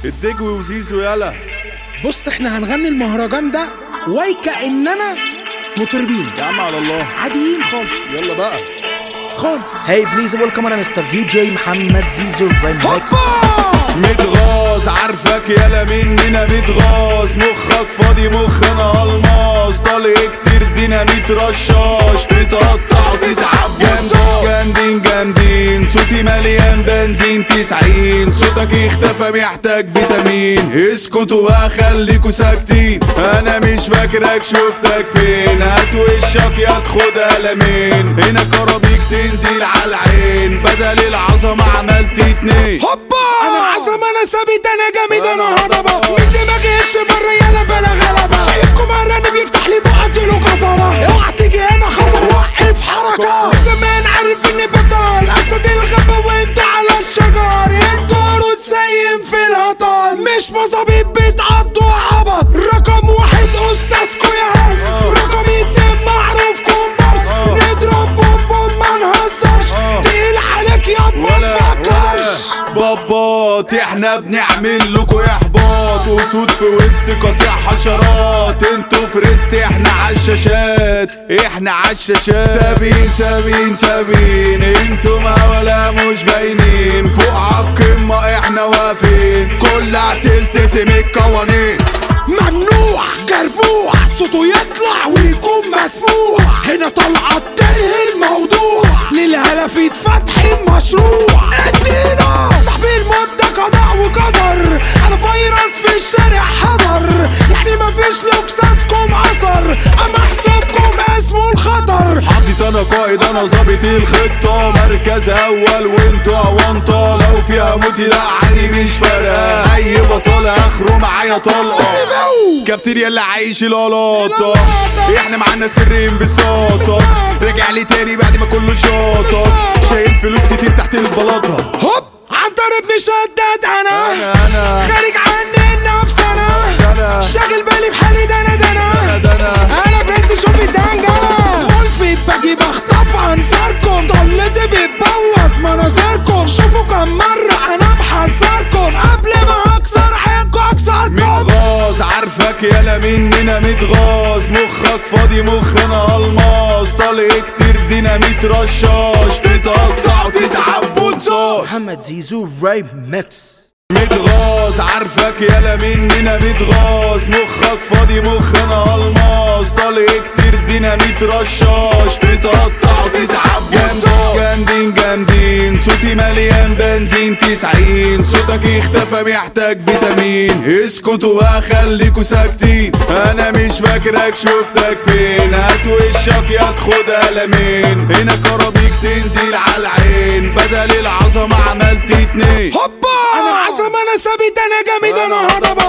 الدجوي وزيزو يلا بص احنا هنغني المهرجان ده وكأننا مطربين يا عم على الله عاديين خالص يلا بقى خالص Hey, please welcome on Mr. DJ محمد زيزو remix هوبا متغاظ عارفك يالا مننا متغاظ مخك فاضي مخنا الماس طالع كتير ديناميت رشاش تتقطع وتتعب جامدين جامدين جامدين صوتي مليان بنزين تسعين صوتك اختفى محتاج فيتامين اسكتوا بقى خليكوا ساكتين انا مش فاكرك شفتك فين هات وشك يا تاخد قلمين هنا كرابيك تنزل على العين بدل العظمة عملت اتنين هوبا انا عظم انا ثابت انا جامد انا هضبه من دماغي ايش بره يلا بلا غلبه شايفكم ارانب بيفتح لي بقى اديله جزره اوعى تيجي هنا خطر وقف حركه زمان عارف اني بطل اسد الغابه وانتوا على الشجر انتوا قرود سايم في الهطل مش مظابيط بتعضوا عبط رقم واحد استاذكوا يا هرس رقم اتنين معروف كومبارس نضرب بوم بوم ما نهزرش تقيل عليك ياض ما تفكرش بابات احنا بنعمل لكم احباط اسود في وسط قطيع حشرات انتوا في ريست احنا عالشاشات احنا عالشاشات سابين سابين سابين انتوا ما ولا مش باينين فوق عالقمة احنا واقفين كلها تلتزم القوانين ممنوع جربوع صوته يطلع ويكون مسموع هنا طلعت تنهي الموضوع للهلفيت فتح المشروع ادينا صاحبي المدة قضاء وقدر انا فيروس في الشارع حضر يعني مفيش لوكساسكم اثر اما حسابكم اسمه الخطر حاطط انا قائد انا ظابط الخطة مركز اول وانتوا اونطة لو فيها موتي لا عادي مش فارقة اي بطل اخره معايا طلقة سيبو. كابتن يلا عايش القلاطة احنا معانا سر انبساطة راجع لي تاني بعد ما كله شاطة شايل فلوس كتير تحت البلاطة هوب عنتر ابن شداد انا انا انا خارج عني النفس انا أنا. شاغل بالي بحالي ده انا ده انا ده انا انا برنس شوف الدنجلة مولفي باجي بخطف انصاركم طلتي بتبوظ مناظركم شوفوا كم مرة انا بحذركم قبل ما اكسر عينكم اكسركم متغاظ عارفك يالا مننا متغاظ مخك فاضي مخنا الماس طالع كتير ديناميت رشاش تتقطع وتتعب وتصاص محمد زيزو remix متغاظ عارفك يالا مننا متغاظ مخك فاضي مخنا الماس طالع كتير ديناميت رشاش تتقطع وتتعب جامدين جامدين جامدين صوتي مليان بنزين تسعين صوتك اختفى محتاج فيتامين اسكتوا بقى خليكوا ساكتين انا مش فاكرك شفتك فين هات وشك يا تاخد قلمين هنا كرابيك تنزل على العين بدل العظمة عملت اتنين هوبا انا عظم انا ثابت انا جامد انا هضبة